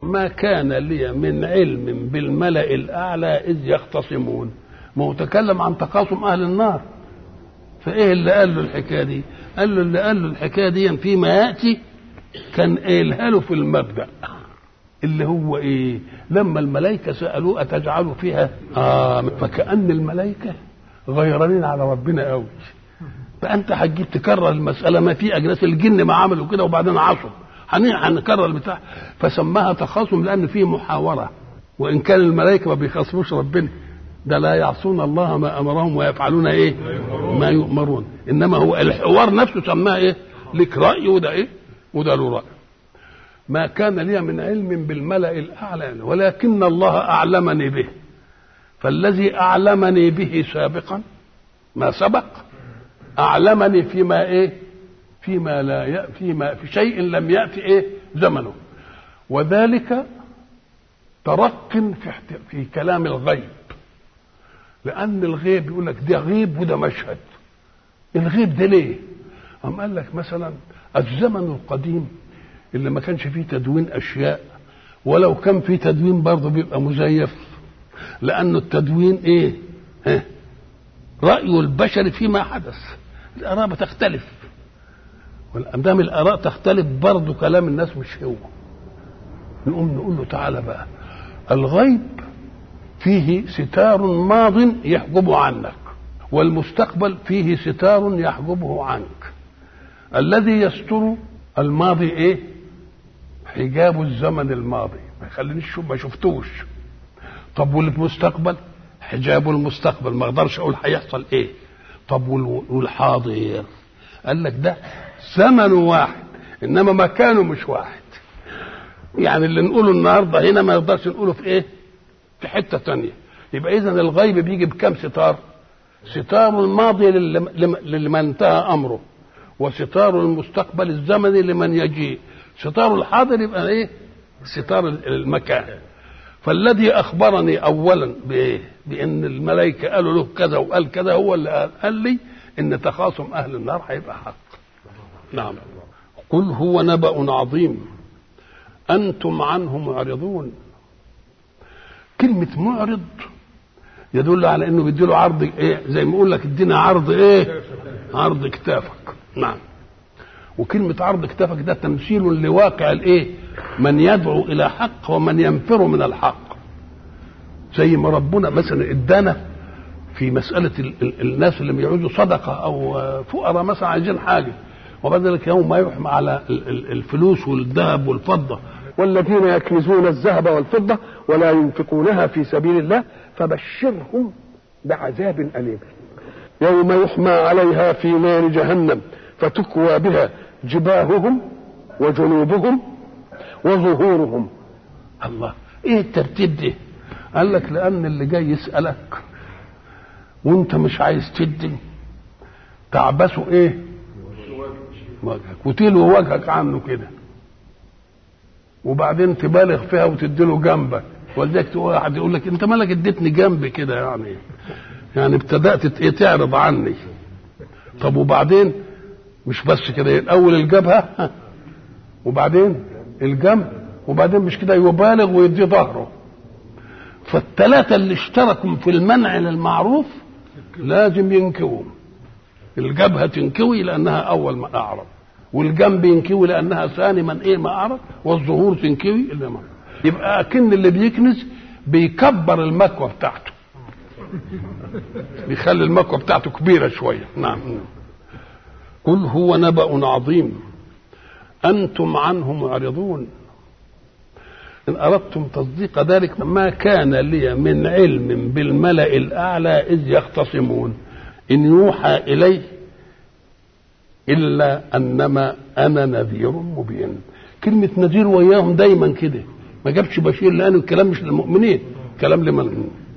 ما كان لي من علم بالملأ الأعلى إذ يختصمون ما هو تكلم عن تخاصم أهل النار فإيه اللي قال له الحكاية دي قال له اللي قال له الحكاية دي فيما يأتي كان قايلها له في المبدأ اللي هو ايه لما الملائكة سألوه أتجعل فيها آه فكأن الملائكة غيرانين على ربنا قوي فأنت هتجيب تكرر المسألة ما في أجناس الجن ما عملوا كده وبعدين عصوا هنكرر البتاع فسماها تخاصم لأن فيه محاورة وإن كان الملائكة ما بيخاصموش ربنا ده لا يعصون الله ما أمرهم ويفعلون إيه ما يؤمرون إنما هو الحوار نفسه سماه إيه لك رأي وده إيه وده له رأي ما كان لي من علم بالملأ الأعلى ولكن الله أعلمني به فالذي أعلمني به سابقا ما سبق أعلمني فيما إيه فيما لا ي... فيما في شيء لم يأتي إيه زمنه وذلك ترق في احت... في كلام الغيب لأن الغيب يقول لك ده غيب وده مشهد الغيب ده ليه؟ أم قال لك مثلا الزمن القديم اللي ما كانش فيه تدوين اشياء ولو كان فيه تدوين برضه بيبقى مزيف لانه التدوين ايه ها راي البشر فيما حدث الاراء بتختلف والامدام الاراء تختلف برضه كلام الناس مش هو نقوم نقول له تعالى بقى الغيب فيه ستار ماض يحجبه عنك والمستقبل فيه ستار يحجبه عنك الذي يستر الماضي ايه حجاب الزمن الماضي ما يخلينيش ما شفتوش طب والمستقبل حجاب المستقبل ما اقدرش اقول هيحصل ايه طب والحاضر قال لك ده زمن واحد انما مكانه مش واحد يعني اللي نقوله النهارده هنا ما نقدرش نقوله في ايه في حته تانية يبقى اذا الغيب بيجي بكم ستار ستار الماضي لمن انتهى امره وستار المستقبل الزمني لمن يجيء ستار الحاضر يبقى ايه ستار المكان فالذي اخبرني اولا بايه بان الملائكه قالوا له كذا وقال كذا هو اللي قال, قال لي ان تخاصم اهل النار هيبقى حق نعم قل هو نبأ عظيم انتم عنه معرضون كلمة معرض يدل على انه بيديله عرض ايه زي ما يقول لك ادينا عرض ايه عرض كتافك نعم وكلمة عرض كتافك ده تمثيل لواقع الايه من يدعو الى حق ومن ينفر من الحق زي ما ربنا مثلا ادانا في مسألة ال ال الناس اللي بيعوزوا صدقة أو فقراء مثلا عايزين حاجة وبعد ذلك يوم ما يحمى على ال الفلوس والذهب والفضة والذين يكنزون الذهب والفضة ولا ينفقونها في سبيل الله فبشرهم بعذاب أليم يوم يحمى عليها في نار جهنم فتكوى بها جباههم وجنوبهم وظهورهم الله ايه الترتيب ده قال لك لان اللي جاي يسالك وانت مش عايز تدي تعبسه ايه وجهك وتلو وجهك عنه كده وبعدين تبالغ فيها وتديله جنبك ولذلك تقول واحد يقول لك انت مالك اديتني جنبي كده يعني يعني ابتدات ايه تعرض عني طب وبعدين مش بس كده الاول الجبهه وبعدين الجنب وبعدين مش كده يبالغ ويدي ظهره فالثلاثه اللي اشتركوا في المنع للمعروف لازم ينكووا الجبهه تنكوي لانها اول ما اعرض والجنب ينكوي لانها ثاني من ايه ما اعرض والظهور تنكوي اللي ما يبقى اكن اللي بيكنس بيكبر المكوى بتاعته بيخلي المكوى بتاعته كبيره شويه نعم قل هو نبأ عظيم أنتم عنه معرضون إن أردتم تصديق ذلك ما كان لي من علم بالملأ الأعلى إذ يختصمون إن يوحى إليه إلا أنما أنا نذير مبين كلمة نذير وياهم دايما كده ما جابش بشير لأن الكلام مش للمؤمنين كلام لمن